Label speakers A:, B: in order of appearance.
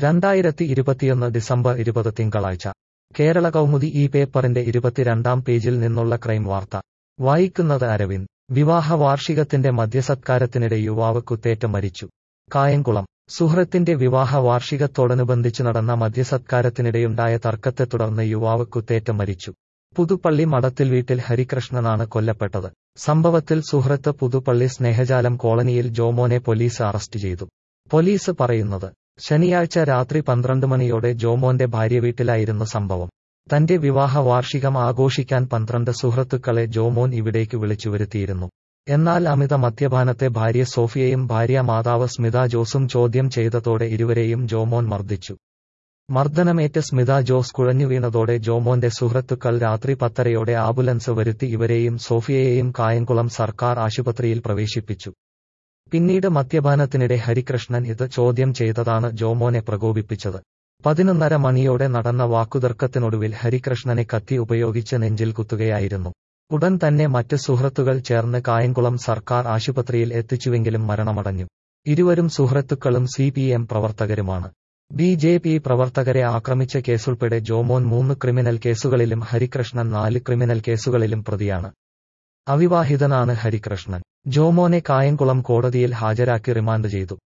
A: രണ്ടായിരത്തി ഇരുപത്തിയൊന്ന് ഡിസംബർ ഇരുപത് തിങ്കളാഴ്ച കേരള കൗമുദി ഈ പേപ്പറിന്റെ ഇരുപത്തിരണ്ടാം പേജിൽ നിന്നുള്ള ക്രൈം വാർത്ത വായിക്കുന്നത് അരവിന്ദ് വിവാഹ വാർഷികത്തിന്റെ മദ്യസത്കാരത്തിനിടെ യുവാവ് കുത്തേറ്റ് മരിച്ചു കായംകുളം സുഹൃത്തിന്റെ വിവാഹ വാർഷികത്തോടനുബന്ധിച്ച് നടന്ന മദ്യസത്കാരത്തിനിടെയുണ്ടായ തർക്കത്തെ തുടർന്ന് യുവാവ് കുത്തേറ്റ് മരിച്ചു പുതുപ്പള്ളി മഠത്തിൽ വീട്ടിൽ ഹരികൃഷ്ണനാണ് കൊല്ലപ്പെട്ടത് സംഭവത്തിൽ സുഹൃത്ത് പുതുപ്പള്ളി സ്നേഹജാലം കോളനിയിൽ ജോമോനെ പോലീസ് അറസ്റ്റ് ചെയ്തു പോലീസ് പറയുന്നത് ശനിയാഴ്ച രാത്രി പന്ത്രണ്ട് മണിയോടെ ജോമോന്റെ ഭാര്യ വീട്ടിലായിരുന്നു സംഭവം തന്റെ വിവാഹ വാർഷികം ആഘോഷിക്കാൻ പന്ത്രണ്ട് സുഹൃത്തുക്കളെ ജോമോൻ ഇവിടേക്ക് വിളിച്ചുവരുത്തിയിരുന്നു എന്നാൽ അമിത മദ്യപാനത്തെ ഭാര്യ സോഫിയയും ഭാര്യ മാതാവ് സ്മിത ജോസും ചോദ്യം ചെയ്തതോടെ ഇരുവരെയും ജോമോൻ മർദ്ദിച്ചു മർദ്ദനമേറ്റ് സ്മിത ജോസ് കുഴഞ്ഞു വീണതോടെ ജോമോന്റെ സുഹൃത്തുക്കൾ രാത്രി പത്തരയോടെ ആംബുലൻസ് വരുത്തി ഇവരെയും സോഫിയയെയും കായംകുളം സർക്കാർ ആശുപത്രിയിൽ പ്രവേശിപ്പിച്ചു പിന്നീട് മദ്യപാനത്തിനിടെ ഹരികൃഷ്ണൻ ഇത് ചോദ്യം ചെയ്തതാണ് ജോമോനെ പ്രകോപിപ്പിച്ചത് പതിനൊന്നര മണിയോടെ നടന്ന വാക്കുതർക്കത്തിനൊടുവിൽ ഹരികൃഷ്ണനെ കത്തി ഉപയോഗിച്ച് നെഞ്ചിൽ കുത്തുകയായിരുന്നു ഉടൻ തന്നെ മറ്റ് സുഹൃത്തുക്കൾ ചേർന്ന് കായംകുളം സർക്കാർ ആശുപത്രിയിൽ എത്തിച്ചുവെങ്കിലും മരണമടഞ്ഞു ഇരുവരും സുഹൃത്തുക്കളും സി പി എം പ്രവർത്തകരുമാണ് ബി ജെ പി പ്രവർത്തകരെ ആക്രമിച്ച കേസുൾപ്പെടെ ജോമോൻ മൂന്ന് ക്രിമിനൽ കേസുകളിലും ഹരികൃഷ്ണൻ നാല് ക്രിമിനൽ കേസുകളിലും പ്രതിയാണ് അവിവാഹിതനാണ് ഹരികൃഷ്ണൻ ജോമോനെ കായംകുളം കോടതിയിൽ ഹാജരാക്കി റിമാൻഡ് ചെയ്തു